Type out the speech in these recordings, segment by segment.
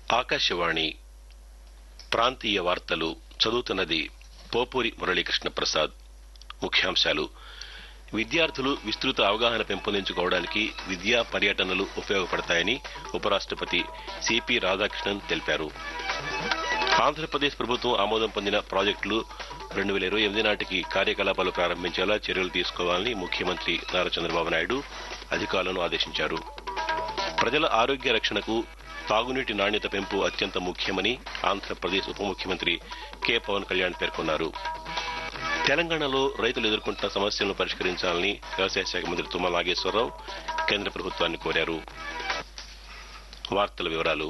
ఆకాశవాణి ప్రాంతీయ వార్తలు చదువుతున్నది పోపూరి మురళీకృష్ణ ప్రసాద్ ముఖ్యాంశాలు విద్యార్థులు విస్తృత అవగాహన పెంపొందించుకోవడానికి విద్యా పర్యటనలు ఉపయోగపడతాయని ఉపరాష్ట్రపతి సిపి రాధాకృష్ణన్ తెలిపారు ఆంధ్రప్రదేశ్ ప్రభుత్వం ఆమోదం పొందిన ప్రాజెక్టులు రెండు వేల ఇరవై ఎనిమిది నాటికి కార్యకలాపాలు ప్రారంభించేలా చర్యలు తీసుకోవాలని ముఖ్యమంత్రి నారా చంద్రబాబు నాయుడు అధికారులను ఆదేశించారు ప్రజల ఆరోగ్య రక్షణకు తాగునీటి నాణ్యత పెంపు అత్యంత ముఖ్యమని ఆంధ్రప్రదేశ్ ఉప ముఖ్యమంత్రి కె పవన్ కళ్యాణ్ పేర్కొన్నారు తెలంగాణలో రైతులు ఎదుర్కొంటున్న సమస్యలను పరిష్కరించాలని వ్యవసాయ శాఖ మంత్రి తుమ్మల నాగేశ్వరరావు కేంద్ర ప్రభుత్వాన్ని కోరారు వార్తల వివరాలు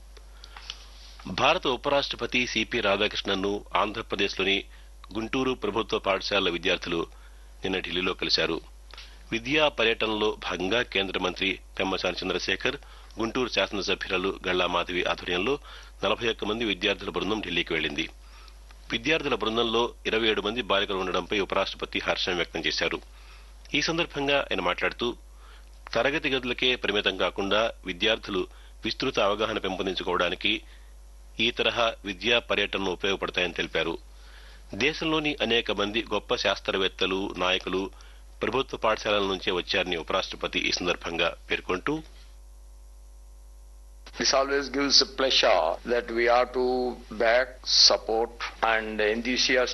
భారత ఉపరాష్ట్రపతి సిపి రాధాకృష్ణన్ను ఆంధ్రప్రదేశ్లోని గుంటూరు ప్రభుత్వ పాఠశాలల విద్యార్థులు నిన్న ఢిల్లీలో కలిశారు విద్యా పర్యటనలో భాగంగా కేంద్ర మంత్రి పెమ్మసాని చంద్రశేఖర్ గుంటూరు శాసనసభ్యురాలు గళ్లా మాధవి ఆధ్వర్యంలో నలభై ఒక్క మంది విద్యార్థుల బృందం ఢిల్లీకి వెళ్లింది విద్యార్థుల బృందంలో ఇరవై ఏడు మంది బాలికలు ఉండడంపై ఉపరాష్ట్రపతి హర్షం వ్యక్తం చేశారు ఈ సందర్భంగా ఆయన మాట్లాడుతూ తరగతి గదులకే పరిమితం కాకుండా విద్యార్థులు విస్తృత అవగాహన పెంపొందించుకోవడానికి ఈ తరహా విద్యా పర్యటనలు ఉపయోగపడతాయని తెలిపారు దేశంలోని అనేక మంది గొప్ప శాస్త్రవేత్తలు నాయకులు ప్రభుత్వ పాఠశాలల నుంచే వచ్చారని ఉపరాష్ట్రపతి ఈ సందర్భంగా పేర్కొంటూ This always gives a pleasure that we are to back, support, and enthusiastically